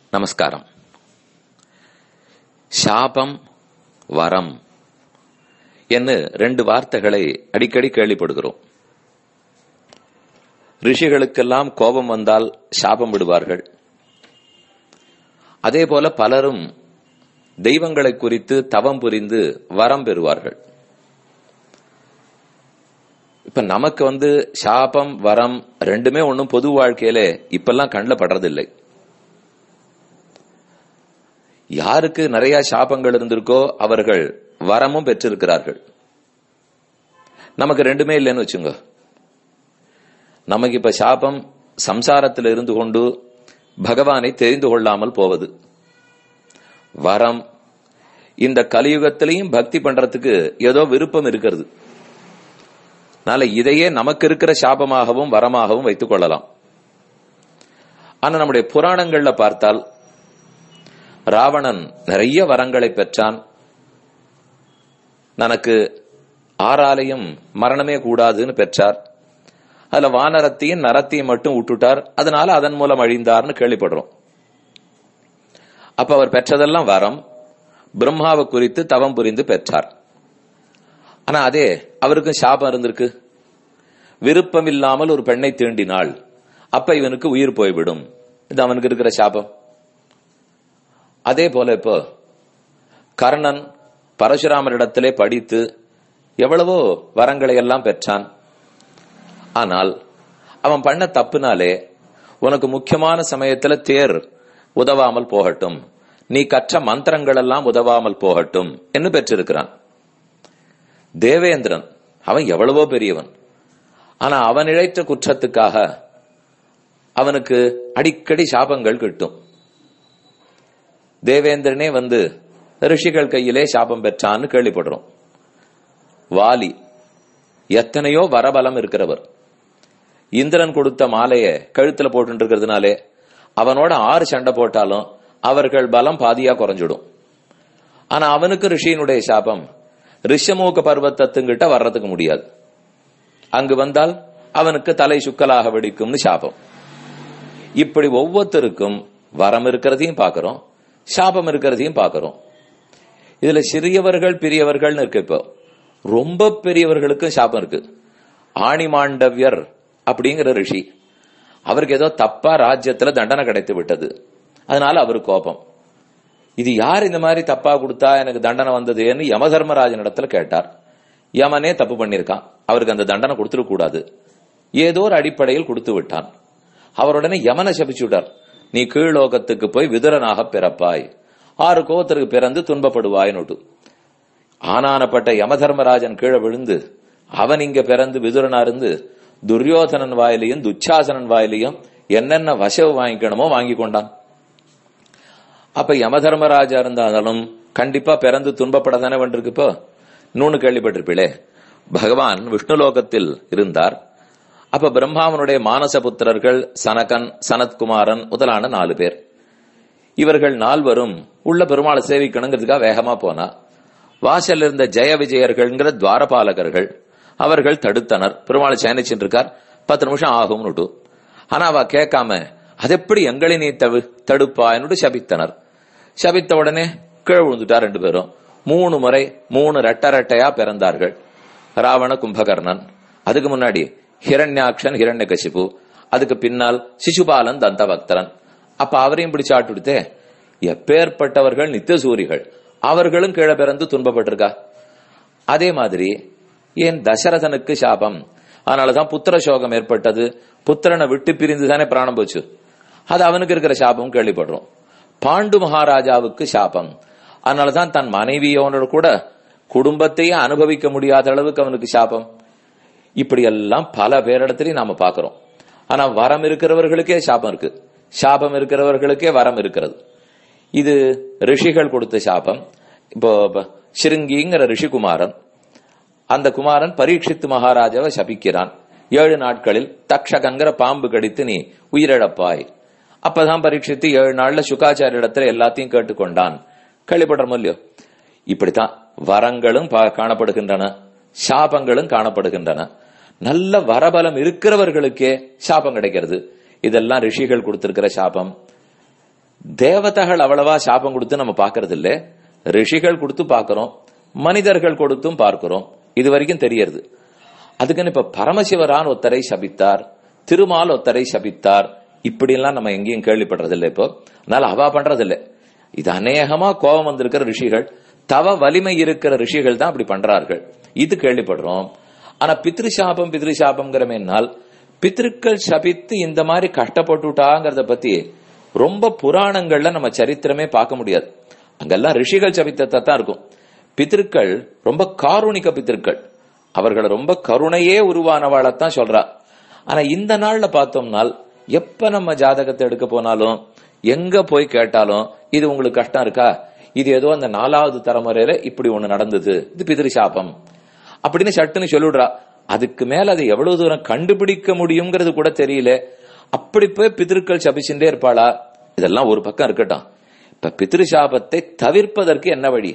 நமஸ்காரம் சாபம் வரம் என்று ரெண்டு வார்த்தைகளை அடிக்கடி கேள்விப்படுகிறோம் ரிஷிகளுக்கெல்லாம் கோபம் வந்தால் சாபம் விடுவார்கள் அதே போல பலரும் தெய்வங்களை குறித்து தவம் புரிந்து வரம் பெறுவார்கள் இப்ப நமக்கு வந்து சாபம் வரம் ரெண்டுமே ஒன்னும் பொது வாழ்க்கையில இப்பெல்லாம் கண்ணில் படுறதில்லை யாருக்கு நிறைய சாபங்கள் இருந்திருக்கோ அவர்கள் வரமும் பெற்றிருக்கிறார்கள் நமக்கு ரெண்டுமே இல்லைன்னு வச்சுங்க நமக்கு இப்ப சாபம் சம்சாரத்தில் இருந்து கொண்டு பகவானை தெரிந்து கொள்ளாமல் போவது வரம் இந்த கலியுகத்திலையும் பக்தி பண்றதுக்கு ஏதோ விருப்பம் இருக்கிறது அதனால இதையே நமக்கு இருக்கிற சாபமாகவும் வரமாகவும் வைத்துக் கொள்ளலாம் ஆனா நம்முடைய புராணங்கள்ல பார்த்தால் ராவணன் நிறைய வரங்களை பெற்றான் தனக்கு ஆறாலையும் மரணமே கூடாதுன்னு பெற்றார் அதுல வானரத்தையும் நரத்தையும் மட்டும் விட்டுட்டார் அதனால அதன் மூலம் அழிந்தார்னு கேள்விப்படுறோம் அப்ப அவர் பெற்றதெல்லாம் வரம் பிரம்மாவை குறித்து தவம் புரிந்து பெற்றார் ஆனா அதே அவருக்கும் சாபம் இருந்திருக்கு விருப்பம் இல்லாமல் ஒரு பெண்ணை தீண்டினாள் அப்ப இவனுக்கு உயிர் போய்விடும் இது அவனுக்கு இருக்கிற சாபம் அதே போல இப்போ கர்ணன் பரசுராமரிடத்திலே படித்து எவ்வளவோ வரங்களை எல்லாம் பெற்றான் ஆனால் அவன் பண்ண தப்புனாலே உனக்கு முக்கியமான சமயத்துல தேர் உதவாமல் போகட்டும் நீ கற்ற மந்திரங்கள் எல்லாம் உதவாமல் போகட்டும் என்று பெற்றிருக்கிறான் தேவேந்திரன் அவன் எவ்வளவோ பெரியவன் ஆனா அவன் இழைத்த குற்றத்துக்காக அவனுக்கு அடிக்கடி சாபங்கள் கிட்டும் தேவேந்திரனே வந்து ரிஷிகள் கையிலே சாபம் பெற்றான்னு கேள்விப்படுறோம் வாலி எத்தனையோ வரபலம் இருக்கிறவர் இந்திரன் கொடுத்த மாலைய கழுத்துல போட்டு இருக்கிறதுனாலே அவனோட ஆறு சண்டை போட்டாலும் அவர்கள் பலம் பாதியா குறைஞ்சிடும் ஆனா அவனுக்கு ரிஷியினுடைய சாபம் ரிஷமூக பர்வத்தத்துங்கிட்ட வர்றதுக்கு முடியாது அங்கு வந்தால் அவனுக்கு தலை சுக்கலாக வெடிக்கும்னு சாபம் இப்படி ஒவ்வொருத்தருக்கும் வரம் இருக்கிறதையும் பாக்குறோம் சாபம் இருக்கிறதையும் பாக்குறோம் இதுல சிறியவர்கள் பெரியவர்கள்னு இருக்கு இப்போ ரொம்ப பெரியவர்களுக்கும் சாபம் இருக்கு ஆணிமாண்டவியர் அப்படிங்கிற ரிஷி அவருக்கு ஏதோ தப்பா ராஜ்யத்துல தண்டனை கிடைத்து விட்டது அதனால அவரு கோபம் இது யார் இந்த மாதிரி தப்பா கொடுத்தா எனக்கு தண்டனை வந்ததுன்னு யமதர்மராஜன் இடத்துல கேட்டார் யமனே தப்பு பண்ணிருக்கான் அவருக்கு அந்த தண்டனை கொடுத்துட கூடாது ஏதோ ஒரு அடிப்படையில் கொடுத்து விட்டான் அவருடனே யமனை சபிச்சு விட்டார் நீ கீழ்லோகத்துக்கு போய் விதுரனாக பிறப்பாய் ஆறு கோத்திற்கு பிறந்து துன்பப்படுவாய்னு ஆனானப்பட்ட யமதர்மராஜன் கீழே விழுந்து அவன் இங்க பிறந்து விதுரனா இருந்து துரியோதனன் வாயிலையும் துச்சாசனன் வாயிலையும் என்னென்ன வசவு வாங்கிக்கணுமோ வாங்கி கொண்டான் அப்ப யமதர்மராஜா இருந்தாலும் கண்டிப்பா பிறந்து துன்பப்பட தானே வந்திருக்கு இப்போ நூனு கேள்விப்பட்டிருப்பீளே பகவான் விஷ்ணுலோகத்தில் இருந்தார் அப்ப பிரம்மாவனுடைய மானச புத்திரர்கள் சனகன் சனத்குமாரன் முதலான நாலு பேர் இவர்கள் நால்வரும் உள்ள பெருமாளை சேவிக்கணுங்கிறதுக்காக வேகமா போனா வாசல் இருந்த ஜெய விஜயர்கள்ங்கிற துவாரபாலகர்கள் அவர்கள் தடுத்தனர் பெருமாளை சயனிச்சுட்டு இருக்கார் பத்து நிமிஷம் ஆகும்னுட்டு ஆனா அவ கேட்காம அது எப்படி எங்களை நீ தவு தடுப்பாயின்னு சபித்தனர் சபித்த உடனே கீழே விழுந்துட்டார் ரெண்டு பேரும் மூணு முறை மூணு ரெட்ட ரெட்டையா பிறந்தார்கள் ராவண கும்பகர்ணன் அதுக்கு முன்னாடி ஹிரண்யாக்ஷன் ஹிரண்ய கசிப்பு அதுக்கு பின்னால் சிசுபாலன் தந்தபக்தரன் அப்ப அவரையும் பிடிச்சு ஆட்டுடுத்தே எப்பேற்பட்டவர்கள் நித்திய சூரிகள் அவர்களும் கீழே பிறந்து துன்பப்பட்டிருக்கா அதே மாதிரி ஏன் தசரதனுக்கு சாபம் அதனாலதான் புத்திர சோகம் ஏற்பட்டது புத்திரனை விட்டு பிரிந்து தானே பிராணம் போச்சு அது அவனுக்கு இருக்கிற சாபம் கேள்விப்படுறோம் பாண்டு மகாராஜாவுக்கு சாபம் அதனாலதான் தன் மனைவியோனோட கூட குடும்பத்தையே அனுபவிக்க முடியாத அளவுக்கு அவனுக்கு சாபம் இப்படி எல்லாம் பல பேரிடத்திலையும் நாம பாக்குறோம் ஆனா வரம் இருக்கிறவர்களுக்கே சாபம் இருக்கு சாபம் இருக்கிறவர்களுக்கே வரம் இருக்கிறது இது ரிஷிகள் கொடுத்த சாபம் இப்போ சிருங்கிங்கிற ரிஷிகுமாரன் அந்த குமாரன் பரீட்சித்து மகாராஜாவை சபிக்கிறான் ஏழு நாட்களில் தக்ஷகங்கிற பாம்பு கடித்து நீ உயிரிழப்பாய் அப்பதான் பரீட்சித்து ஏழு நாள்ல சுகாச்சாரிய இடத்துல எல்லாத்தையும் கேட்டுக்கொண்டான் கேள்விப்படுறோம் இல்லையோ இப்படித்தான் வரங்களும் காணப்படுகின்றன சாபங்களும் காணப்படுகின்றன நல்ல வரபலம் இருக்கிறவர்களுக்கே சாபம் கிடைக்கிறது இதெல்லாம் ரிஷிகள் கொடுத்திருக்கிற சாபம் தேவதைகள் அவ்வளவா சாபம் கொடுத்து நம்ம பாக்குறது இல்ல ரிஷிகள் கொடுத்து பாக்குறோம் மனிதர்கள் கொடுத்தும் பார்க்கிறோம் இது வரைக்கும் தெரியறது அதுக்குன்னு இப்ப பரமசிவரான் ஒத்தரை சபித்தார் திருமால் ஒத்தரை சபித்தார் இப்படி எல்லாம் நம்ம எங்கேயும் கேள்விப்படுறது இல்ல இப்போ அதனால அவா பண்றது இல்ல இது அநேகமா கோபம் வந்திருக்கிற ரிஷிகள் தவ வலிமை இருக்கிற ரிஷிகள் தான் அப்படி பண்றார்கள் இது கேள்விப்படுறோம் ஆனா பித்ருசாபம் பித்ருசாபம்ங்கிறமேனால் பித்ருக்கள் சபித்து இந்த மாதிரி கஷ்டப்பட்டுட்டாங்கிறத பத்தி ரொம்ப புராணங்கள்ல நம்ம சரித்திரமே பார்க்க முடியாது அங்கெல்லாம் ரிஷிகள் சபித்தத்தை தான் இருக்கும் பித்திருக்கள் ரொம்ப காருணிக பித்திருக்கள் அவர்களை ரொம்ப கருணையே உருவானவாழத்தான் சொல்றா ஆனா இந்த நாள்ல பார்த்தோம்னால் எப்ப நம்ம ஜாதகத்தை எடுக்க போனாலும் எங்க போய் கேட்டாலும் இது உங்களுக்கு கஷ்டம் இருக்கா இது ஏதோ அந்த நாலாவது தலைமுறையில இப்படி ஒண்ணு நடந்தது இது பிதிரு சாபம் அப்படின்னு சட்டுன்னு சொல்லிடுறா அதுக்கு மேல அதை எவ்வளவு தூரம் கண்டுபிடிக்க முடியுங்கிறது கூட தெரியல அப்படி போய் பிதிருக்கள் சபிச்சுட்டே இருப்பாளா இதெல்லாம் ஒரு பக்கம் இருக்கட்டும் இப்ப பிதிரு சாபத்தை தவிர்ப்பதற்கு என்ன வழி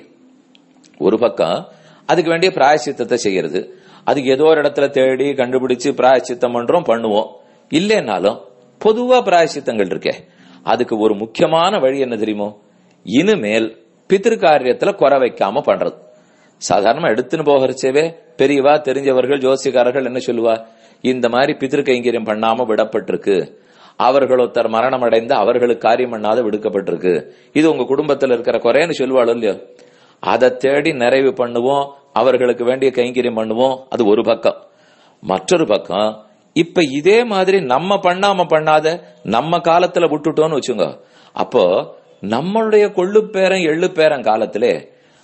ஒரு பக்கம் அதுக்கு வேண்டிய பிராயசித்தத்தை செய்யறது அதுக்கு ஏதோ ஒரு இடத்துல தேடி கண்டுபிடிச்சு பிராயசித்தம் பண்றோம் பண்ணுவோம் இல்லைன்னாலும் பொதுவா பிராயசித்தங்கள் இருக்கே அதுக்கு ஒரு முக்கியமான வழி என்ன தெரியுமோ இனிமேல் பித்திரு காரியத்துல குறை வைக்காம பண்றது சாதாரணமா எடுத்துன்னு போகிறச்சவே பெரியவா தெரிஞ்சவர்கள் ஜோசியக்காரர்கள் என்ன சொல்லுவா இந்த மாதிரி பித்திரு கைங்கரியம் பண்ணாம விடப்பட்டிருக்கு அவர்கள் ஒருத்தர் மரணம் அடைந்து அவர்களுக்கு காரியம் பண்ணாத விடுக்கப்பட்டிருக்கு இது உங்க குடும்பத்துல இருக்கிற குறைன்னு சொல்லுவாளோ இல்லையோ அதை தேடி நிறைவு பண்ணுவோம் அவர்களுக்கு வேண்டிய கைங்கரியம் பண்ணுவோம் அது ஒரு பக்கம் மற்றொரு பக்கம் இப்ப இதே மாதிரி நம்ம பண்ணாம பண்ணாத நம்ம காலத்துல விட்டுட்டோம்னு வச்சுங்க அப்போ நம்மளுடைய கொள்ளு பேரன் எள்ளு பேரன் காலத்திலே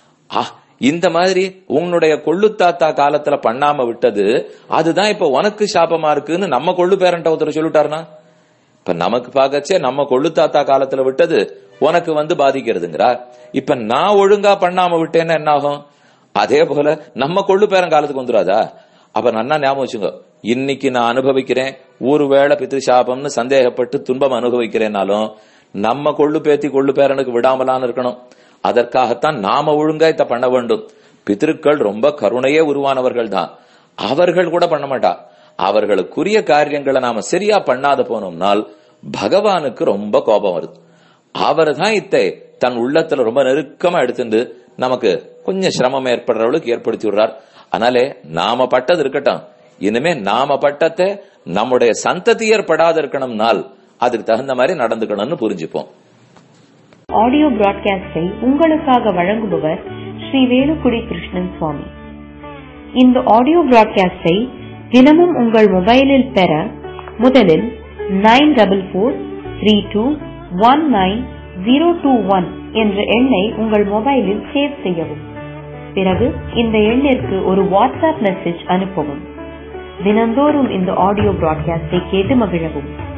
ஆ இந்த மாதிரி உன்னுடைய கொள்ளு தாத்தா காலத்துல பண்ணாம விட்டது அதுதான் இப்ப உனக்கு சாபமா இருக்குன்னு நம்ம கொள்ளு பேரன்ட்ட ஒருத்தர் சொல்லிட்டாருனா இப்ப நமக்கு பார்க்கச்சே நம்ம கொள்ளு தாத்தா காலத்துல விட்டது உனக்கு வந்து பாதிக்கிறதுங்கிறா இப்ப நான் ஒழுங்கா பண்ணாம விட்டேன்னா என்ன ஆகும் அதே போல நம்ம கொள்ளு பேரன் காலத்துக்கு வந்துடாதா அப்ப நன்னா ஞாபகம் வச்சுங்க இன்னைக்கு நான் அனுபவிக்கிறேன் ஒருவேளை பித்ரு சாபம்னு சந்தேகப்பட்டு துன்பம் அனுபவிக்கிறேனாலும் நம்ம கொள்ளு பேத்தி கொள்ளு பேரனுக்கு விடாமலான்னு இருக்கணும் அதற்காகத்தான் நாம ஒழுங்கா இத பண்ண வேண்டும் பித்திருக்கள் ரொம்ப கருணையே உருவானவர்கள் தான் அவர்கள் கூட பண்ண மாட்டா அவர்களுக்குரிய காரியங்களை நாம சரியா பண்ணாத போனோம்னால் பகவானுக்கு ரொம்ப கோபம் வருது அவர் தான் இத்தை தன் உள்ளத்துல ரொம்ப நெருக்கமா எடுத்துட்டு நமக்கு கொஞ்சம் சிரமம் ஏற்படுற அளவுக்கு ஏற்படுத்தி விடுறார் அதனாலே நாம பட்டது இருக்கட்டும் இனிமே நாம பட்டத்தை நம்முடைய சந்ததியர் படாத இருக்கணும்னால் அதுக்கு தகுந்த மாதிரி நடந்துக்கணும்னு புரிஞ்சுப்போம் ஆடியோ பிராட்காஸ்டை உங்களுக்காக வழங்குபவர் ஸ்ரீ வேலுக்குடி கிருஷ்ணன் சுவாமி இந்த ஆடியோ பிராட்காஸ்டை தினமும் உங்கள் மொபைலில் பெற முதலில் nine double four three two one nine zero two one என்ற எண்ணை உங்கள் மொபைலில் சேவ் செய்யவும் பிறகு இந்த எண்ணிற்கு ஒரு வாட்ஸ்அப் மெசேஜ் அனுப்பவும் தினந்தோறும் இந்த ஆடியோ பிராட்காஸ்டை கேட்டு மகிழவும்